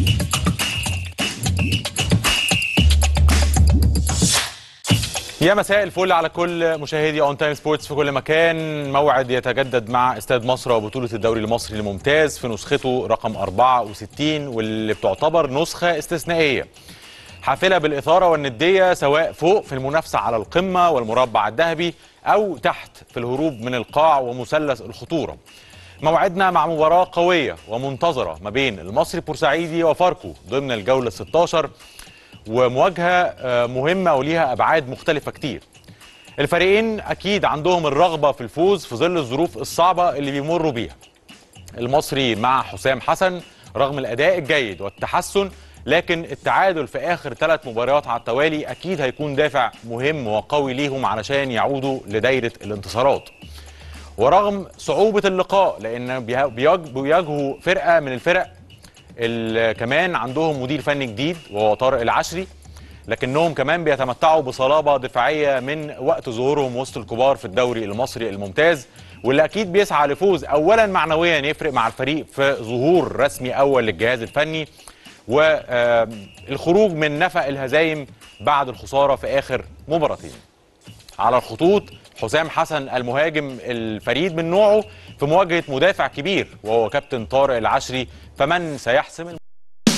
يا مساء الفل على كل مشاهدي اون تايم سبورتس في كل مكان موعد يتجدد مع استاد مصر وبطوله الدوري المصري الممتاز في نسخته رقم 64 واللي بتعتبر نسخه استثنائيه حافله بالاثاره والنديه سواء فوق في المنافسه على القمه والمربع الذهبي او تحت في الهروب من القاع ومثلث الخطوره موعدنا مع مباراه قويه ومنتظره ما بين المصري بورسعيدي وفاركو ضمن الجوله 16 ومواجهه آه، مهمه وليها ابعاد مختلفه كتير الفريقين اكيد عندهم الرغبه في الفوز في ظل الظروف الصعبه اللي بيمروا بيها المصري مع حسام حسن رغم الاداء الجيد والتحسن لكن التعادل في اخر ثلاث مباريات على التوالي اكيد هيكون دافع مهم وقوي ليهم علشان يعودوا لدايره الانتصارات ورغم صعوبه اللقاء لان بيه- بيواج- بيواجهوا فرقه من الفرق اللي كمان عندهم مدير فني جديد وهو طارق العشري لكنهم كمان بيتمتعوا بصلابه دفاعيه من وقت ظهورهم وسط الكبار في الدوري المصري الممتاز واللي اكيد بيسعى لفوز اولا معنويا يفرق مع الفريق في ظهور رسمي اول للجهاز الفني والخروج من نفق الهزايم بعد الخساره في اخر مباراتين على الخطوط حسام حسن المهاجم الفريد من نوعه في مواجهه مدافع كبير وهو كابتن طارق العشري فمن سيحسم الم-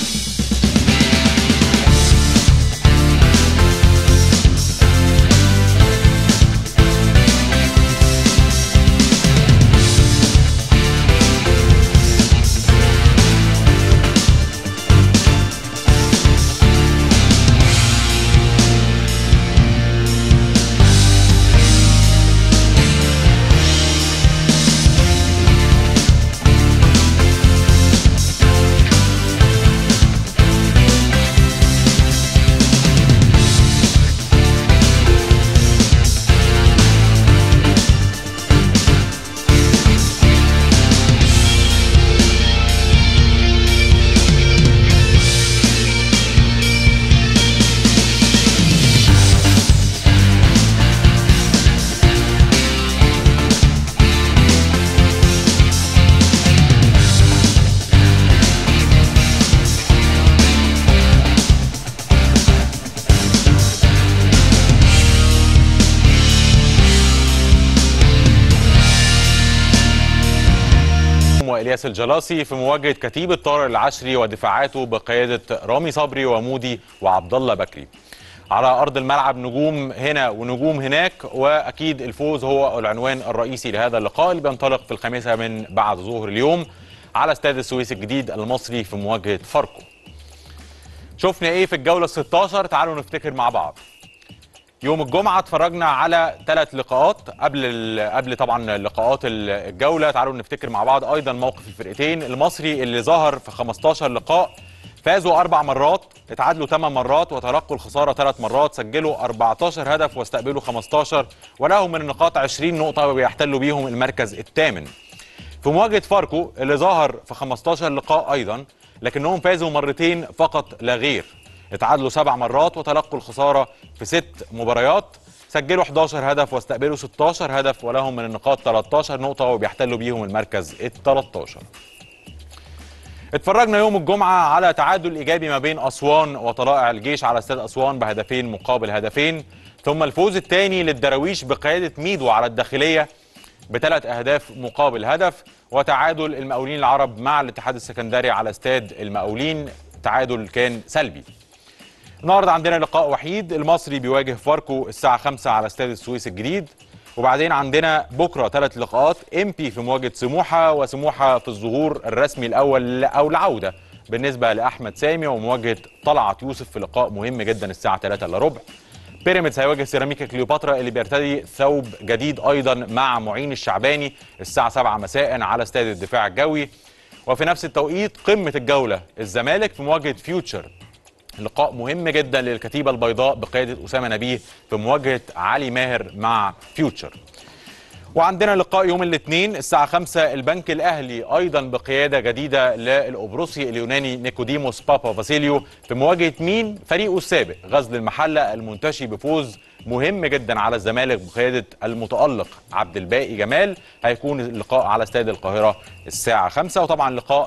والياس الجلاسي في مواجهه كتيبه طارق العشري ودفاعاته بقياده رامي صبري ومودي وعبد الله بكري. على ارض الملعب نجوم هنا ونجوم هناك واكيد الفوز هو العنوان الرئيسي لهذا اللقاء اللي بينطلق في الخامسه من بعد ظهر اليوم على استاد السويس الجديد المصري في مواجهه فاركو. شفنا ايه في الجوله 16 تعالوا نفتكر مع بعض. يوم الجمعة اتفرجنا على ثلاث لقاءات قبل ال- قبل طبعا لقاءات ال- الجولة تعالوا نفتكر مع بعض أيضا موقف الفرقتين المصري اللي ظهر في 15 لقاء فازوا أربع مرات اتعادلوا ثمان مرات وتلقوا الخسارة ثلاث مرات سجلوا 14 هدف واستقبلوا 15 ولهم من النقاط 20 نقطة وبيحتلوا بيهم المركز الثامن في مواجهة فاركو اللي ظهر في 15 لقاء أيضا لكنهم فازوا مرتين فقط لا غير اتعادلوا سبع مرات وتلقوا الخسارة في ست مباريات سجلوا 11 هدف واستقبلوا 16 هدف ولهم من النقاط 13 نقطة وبيحتلوا بيهم المركز ال 13 اتفرجنا يوم الجمعة على تعادل إيجابي ما بين أسوان وطلائع الجيش على استاد أسوان بهدفين مقابل هدفين ثم الفوز الثاني للدراويش بقيادة ميدو على الداخلية بثلاث أهداف مقابل هدف وتعادل المقاولين العرب مع الاتحاد السكندري على استاد المقاولين تعادل كان سلبي النهارده عندنا لقاء وحيد المصري بيواجه فاركو الساعة 5 على استاد السويس الجديد وبعدين عندنا بكره ثلاث لقاءات امبي في مواجهه سموحه وسموحه في الظهور الرسمي الاول او العوده بالنسبه لاحمد سامي ومواجهه طلعت يوسف في لقاء مهم جدا الساعه 3 الا ربع بيراميدز هيواجه سيراميكا كليوباترا اللي بيرتدي ثوب جديد ايضا مع معين الشعباني الساعه 7 مساء على استاد الدفاع الجوي وفي نفس التوقيت قمه الجوله الزمالك في مواجهه فيوتشر لقاء مهم جدا للكتيبه البيضاء بقياده اسامه نبيه في مواجهه علي ماهر مع فيوتشر وعندنا لقاء يوم الاثنين الساعة 5 البنك الأهلي أيضا بقيادة جديدة للأوبروسي اليوناني نيكوديموس بابا فاسيليو في مواجهة مين؟ فريقه السابق غزل المحلة المنتشي بفوز مهم جدا على الزمالك بقيادة المتألق عبد الباقي جمال هيكون اللقاء على استاد القاهرة الساعة 5 وطبعا لقاء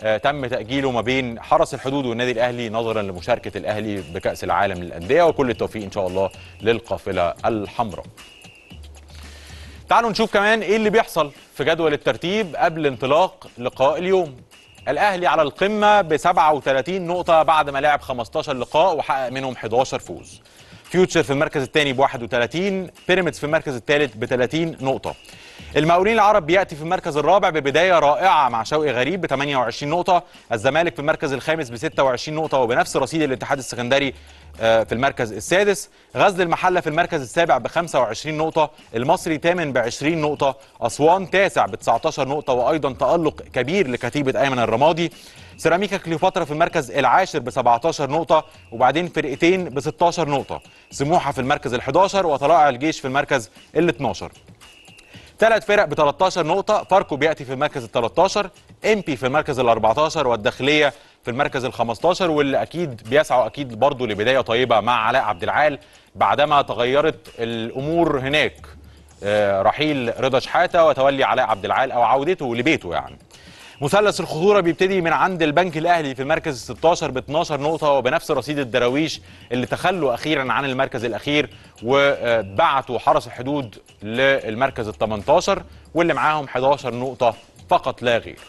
آه، تم تاجيله ما بين حرس الحدود والنادي الاهلي نظرا لمشاركه الاهلي بكاس العالم للانديه وكل التوفيق ان شاء الله للقافله الحمراء تعالوا نشوف كمان ايه اللي بيحصل في جدول الترتيب قبل انطلاق لقاء اليوم الاهلي على القمه ب 37 نقطه بعد ما لعب 15 لقاء وحقق منهم 11 فوز فيوتشر في المركز الثاني ب 31 بيراميدز في المركز الثالث ب 30 نقطه المقاولين العرب بياتي في المركز الرابع ببدايه رائعه مع شوقي غريب ب 28 نقطه الزمالك في المركز الخامس ب 26 نقطه وبنفس رصيد الاتحاد السكندري آه، في المركز السادس غزل المحله في المركز السابع ب 25 نقطه المصري ثامن ب 20 نقطه اسوان تاسع ب 19 نقطه وايضا تالق كبير لكتيبه ايمن الرمادي سيراميكا كليوباترا في المركز العاشر ب 17 نقطه وبعدين فرقتين ب 16 نقطه سموحه في المركز ال 11 وطلائع الجيش في المركز ال 12 ثلاث فرق ب 13 نقطة، فاركو بيأتي في المركز ال 13 امبي في المركز ال 14 والداخلية في المركز ال 15 واللي أكيد بيسعوا أكيد برضه لبداية طيبة مع علاء عبد العال بعدما تغيرت الأمور هناك آه، رحيل رضا شحاتة وتولي علاء عبد العال أو عودته لبيته يعني. مثلث الخطوره بيبتدي من عند البنك الاهلي في المركز ال 16 ب 12 نقطه وبنفس رصيد الدراويش اللي تخلوا اخيرا عن المركز الاخير وبعتوا حرس الحدود للمركز ال 18 واللي معاهم 11 نقطه فقط لا غير.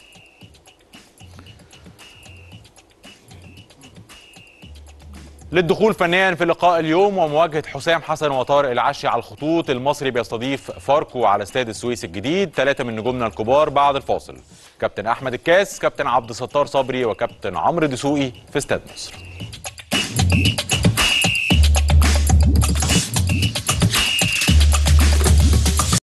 للدخول فنيا في لقاء اليوم ومواجهه حسام حسن وطارق العشي على الخطوط المصري بيستضيف فاركو على استاد السويس الجديد ثلاثه من نجومنا الكبار بعد الفاصل كابتن احمد الكاس كابتن عبد الستار صبري وكابتن عمرو دسوقي في استاد مصر